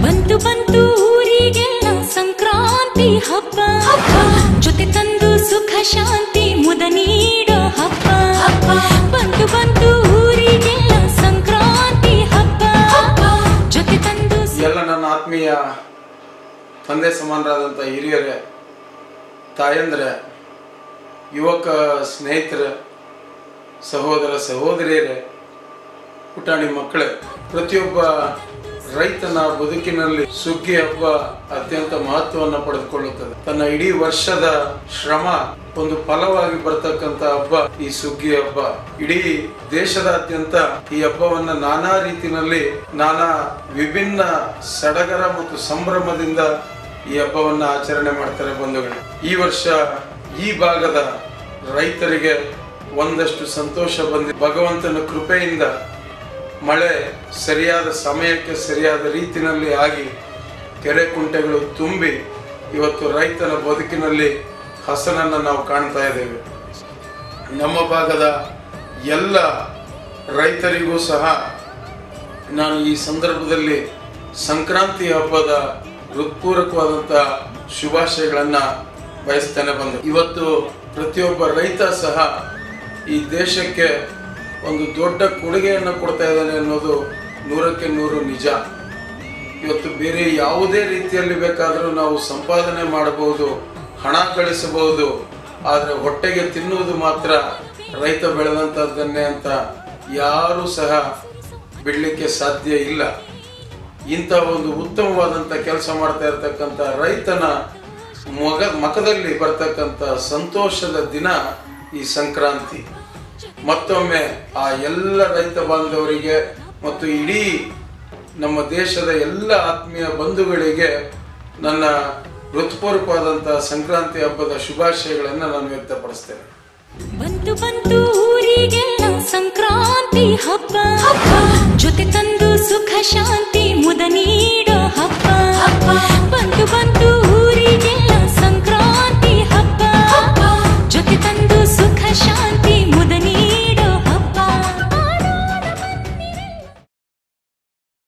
ಬಂತು ಬಂತು ಊರಿಗೆಲ್ಲ ಸಂಕ್ರಾಂತಿ ಹಬ್ಬ ಹಬ್ಬ ಜೊತೆ ತಂದು ಸುಖ ಶಾಂತಿ ಮುದ ನೀಡೋ ಹಬ್ಬ ಹಬ್ಬ ಬಂತು ಬಂತು ಊರಿಗೆಲ್ಲ ಸಂಕ್ರಾಂತಿ ಹಬ್ಬ ಹಬ್ಬ ಜೊತೆ ತಂದು ಸು- ಎಲ್ಲ ನನ್ನ ಆತ್ಮೀಯ ತಂದೆ ಸಮಾನರಾದಂಥ ಹಿರಿಯರೇ ತಾಯಂದ್ರೆ ಯುವಕ ಸ್ನೇಹಿತರೆ ಸಹೋದರ ಸಹೋದರಿಯರೇ ಪುಟಾಣಿ ಮಕ್ಕಳೇ ಪ್ರತಿಯೊಬ್ಬ ರೈತನ ಬದುಕಿನಲ್ಲಿ ಸುಗ್ಗಿ ಹಬ್ಬ ಅತ್ಯಂತ ಮಹತ್ವವನ್ನು ಪಡೆದುಕೊಳ್ಳುತ್ತದೆ ತನ್ನ ಇಡೀ ವರ್ಷದ ಶ್ರಮ ಒಂದು ಫಲವಾಗಿ ಬರ್ತಕ್ಕಂತ ಹಬ್ಬ ಈ ಸುಗ್ಗಿ ಹಬ್ಬ ಇಡೀ ದೇಶದಾದ್ಯಂತ ಈ ಹಬ್ಬವನ್ನ ನಾನಾ ರೀತಿನಲ್ಲಿ ನಾನಾ ವಿಭಿನ್ನ ಸಡಗರ ಮತ್ತು ಸಂಭ್ರಮದಿಂದ ಈ ಹಬ್ಬವನ್ನ ಆಚರಣೆ ಮಾಡ್ತಾರೆ ಬಂಧುಗಳು ಈ ವರ್ಷ ಈ ಭಾಗದ ರೈತರಿಗೆ ಒಂದಷ್ಟು ಸಂತೋಷ ಬಂದಿ ಭಗವಂತನ ಕೃಪೆಯಿಂದ ಮಳೆ ಸರಿಯಾದ ಸಮಯಕ್ಕೆ ಸರಿಯಾದ ರೀತಿನಲ್ಲಿ ಆಗಿ ಕೆರೆ ಕುಂಟೆಗಳು ತುಂಬಿ ಇವತ್ತು ರೈತನ ಬದುಕಿನಲ್ಲಿ ಹಸನನ್ನು ನಾವು ಕಾಣ್ತಾ ಇದ್ದೇವೆ ನಮ್ಮ ಭಾಗದ ಎಲ್ಲ ರೈತರಿಗೂ ಸಹ ನಾನು ಈ ಸಂದರ್ಭದಲ್ಲಿ ಸಂಕ್ರಾಂತಿ ಹಬ್ಬದ ಹೃತ್ಪೂರ್ವಕವಾದಂಥ ಶುಭಾಶಯಗಳನ್ನು ಬಯಸ್ತೇನೆ ಬಂದು ಇವತ್ತು ಪ್ರತಿಯೊಬ್ಬ ರೈತ ಸಹ ಈ ದೇಶಕ್ಕೆ ಒಂದು ದೊಡ್ಡ ಕೊಡುಗೆಯನ್ನು ಕೊಡ್ತಾ ಇದ್ದಾನೆ ಅನ್ನೋದು ನೂರಕ್ಕೆ ನೂರು ನಿಜ ಇವತ್ತು ಬೇರೆ ಯಾವುದೇ ರೀತಿಯಲ್ಲಿ ಬೇಕಾದರೂ ನಾವು ಸಂಪಾದನೆ ಮಾಡಬಹುದು ಹಣ ಗಳಿಸಬಹುದು ಆದರೆ ಹೊಟ್ಟೆಗೆ ತಿನ್ನುವುದು ಮಾತ್ರ ರೈತ ಬೆಳೆದಂಥದ್ದನ್ನೇ ಅಂತ ಯಾರೂ ಸಹ ಬಿಡಲಿಕ್ಕೆ ಸಾಧ್ಯ ಇಲ್ಲ ಇಂಥ ಒಂದು ಉತ್ತಮವಾದಂಥ ಕೆಲಸ ಮಾಡ್ತಾ ಇರತಕ್ಕಂಥ ರೈತನ ಮೊಗ ಮಖದಲ್ಲಿ ಬರ್ತಕ್ಕಂಥ ಸಂತೋಷದ ದಿನ ಈ ಸಂಕ್ರಾಂತಿ ಮತ್ತೊಮ್ಮೆ ಆ ಎಲ್ಲ ರೈತ ಬಾಂಧವರಿಗೆ ಮತ್ತು ಇಡೀ ನಮ್ಮ ದೇಶದ ಎಲ್ಲ ಆತ್ಮೀಯ ಬಂಧುಗಳಿಗೆ ನನ್ನ ಹೃತ್ಪೂರ್ವಕವಾದಂಥ ಸಂಕ್ರಾಂತಿ ಹಬ್ಬದ ಶುಭಾಶಯಗಳನ್ನು ನಾನು ವ್ಯಕ್ತಪಡಿಸ್ತೇನೆ ಬಂತು ಬಂತು ಊರಿಗೆಲ್ಲ ಸಂಕ್ರಾಂತಿ ಹಬ್ಬ ಹಬ್ಬ ಜೊತೆ ತಂದು ಸುಖ ಶಾಂತಿ ಮುದ ನೀಡೋ